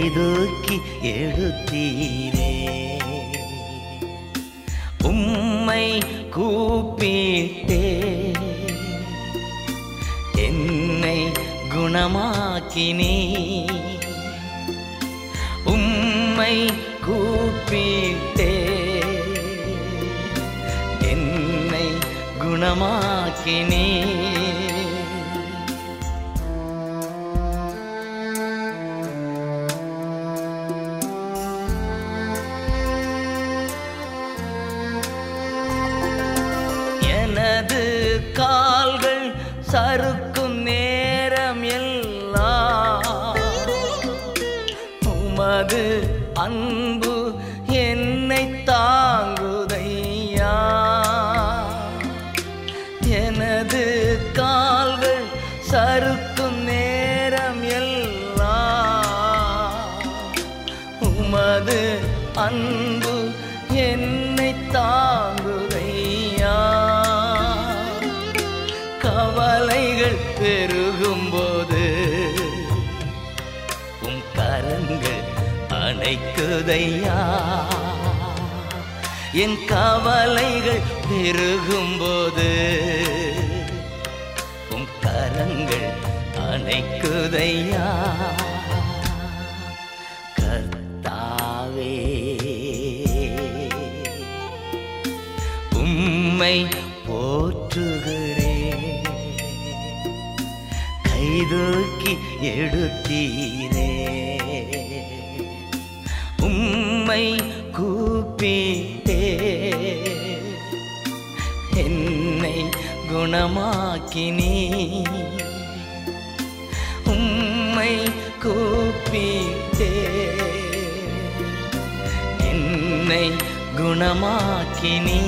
கைதூக்கி எடுத்தீரே உம்மை கூப்பிட்டே என்னை குணமாக்கினே உம்மை கூப்பிட்டே என்னை குணமாக்கினே எனது கால்கள் சறுக்கும் நேரம் எல்லாம் உமது அன்பு என்னை தாங்குதையா எனது கால்கள் சறுக்கும் நேரம் எல்லாம் உமது அன்பு என்னை தாங்குதையா கவலைகள் பெருகும்போது உம் கரங்கள் அணைக்குதையா என் கவலைகள் பெருகும்போது உம் கரங்கள் அணைக்குதையா கர்த்தாவே உம்மை போற்றுகிறேன் கைதூக்கி எடுத்தீரே உம்மை கூப்பிட்டே என்னை குணமாக்கினே உம்மை கூப்பிட்டே என்னை குணமாக்கினே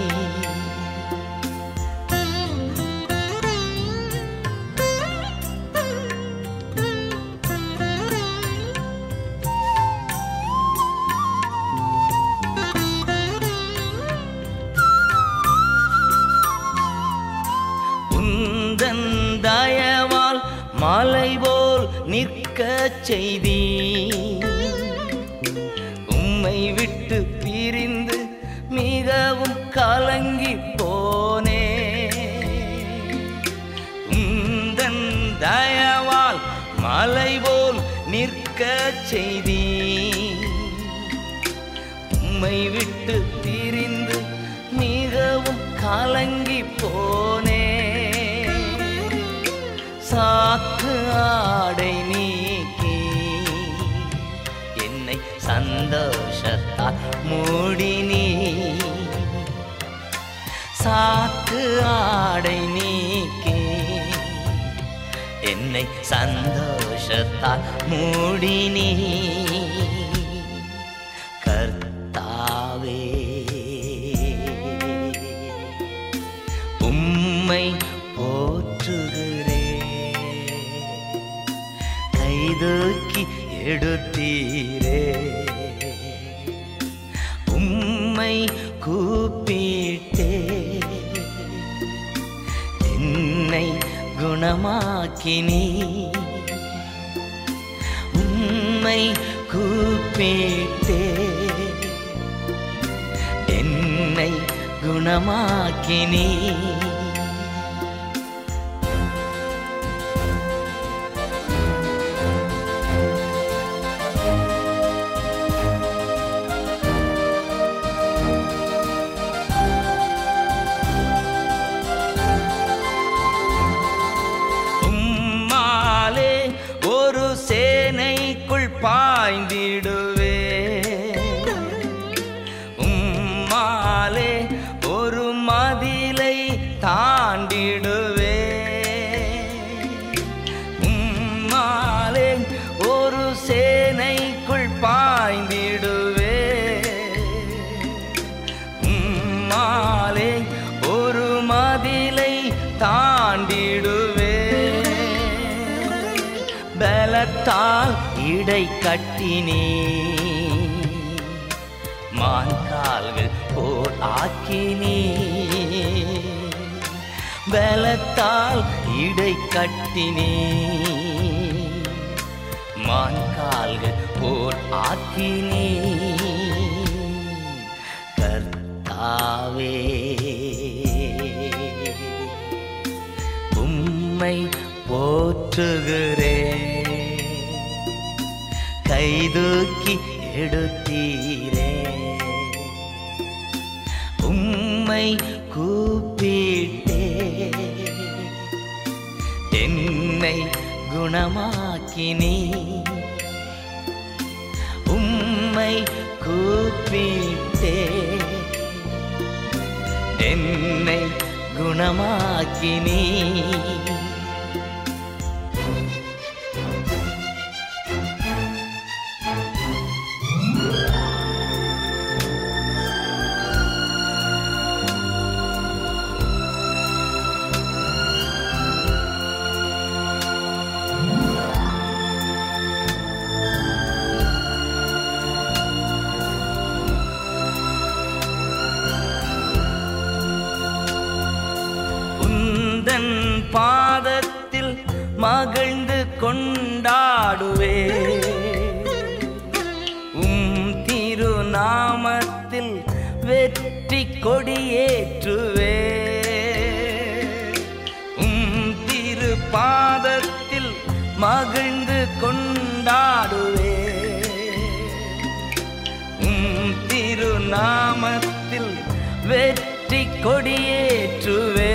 உந்தன் தயவால் மலை போல் நிற்க செய்தி உம்மை விட்டு பிரிந்து மிகவும் கலங்கி போனே உந்தன் தயவால் மலை போல் நிற்க செய்தி உம்மை விட்டு பிரிந்து மிகவும் கலங்கி போனே சாக்கு ஆடை நீக்கி என்னை சந்தோஷத்தால் மூடினீ சாக்கு ஆடை நீக்கி என்னை சந்தோஷத்தால் மூடினீ கர்த்தாவே உம்மை போற்றுகிறே கைதூக்கி எடுத்தீரே உம்மை கூப்பிட்டே என்னை குணமாக்கினீ உம்மை கூப்பிட்டே என்னை குணமாக்கினீ உம்மாலே ஒரு சேனைக்குள் பாய்ந்திடுவே உம்மாலே ஒரு மதிலை தாண்டிடுவே உம்மாலே ஒரு சேனைக்குள் பாய்ந்திடுவே உம்மாலே ஒரு மதிலை தாண்டிடுவே பலத்தால் இடை கட்டினே மான் கால்கள் போல் ஆக்கினே பலத்தால் இடை கட்டினே மான் கால்கள் போல் ஆக்கினே கர்த்தாவே உம்மை போற்றுகிறே கைதூக்கி எடுத்தீரே உம்மை கூப்பிட்டே என்னை குணமாக்கினே உம்மை கூப்பிட்டே என்னை குணமாக்கினே உந்தன் பாதத்தில் மகிழ்ந்து கொண்டாடுவே உம் திருநாமத்தில் வெற்றி கொடியேற்றுவே உம் திரு பாதத்தில் மகிழ்ந்து கொண்டாடுவே உம் திருநாமத்தில் வெற்றி கொடியேற்றுவே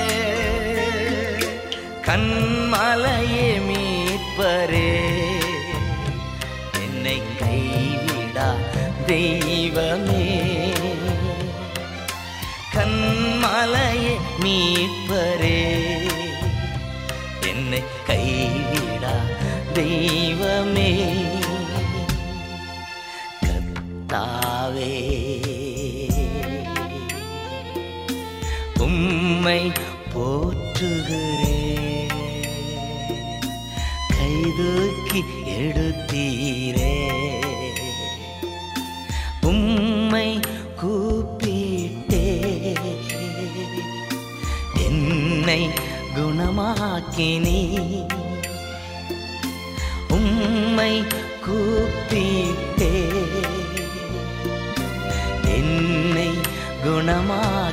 கண்மலையே மீட்பரே என்னை கைவிடா தெய்வமே கண்மலையே மீட்பரே என்னை கைவிடா தெய்வமே கத்தாவே உம்மை போற்றுகிறே கைதூக்கி எடுத்தீரே உம்மை கூப்பிட்டே என்னை குணமாக்கினே உம்மை கூப்பிட்டே என்னை குணமா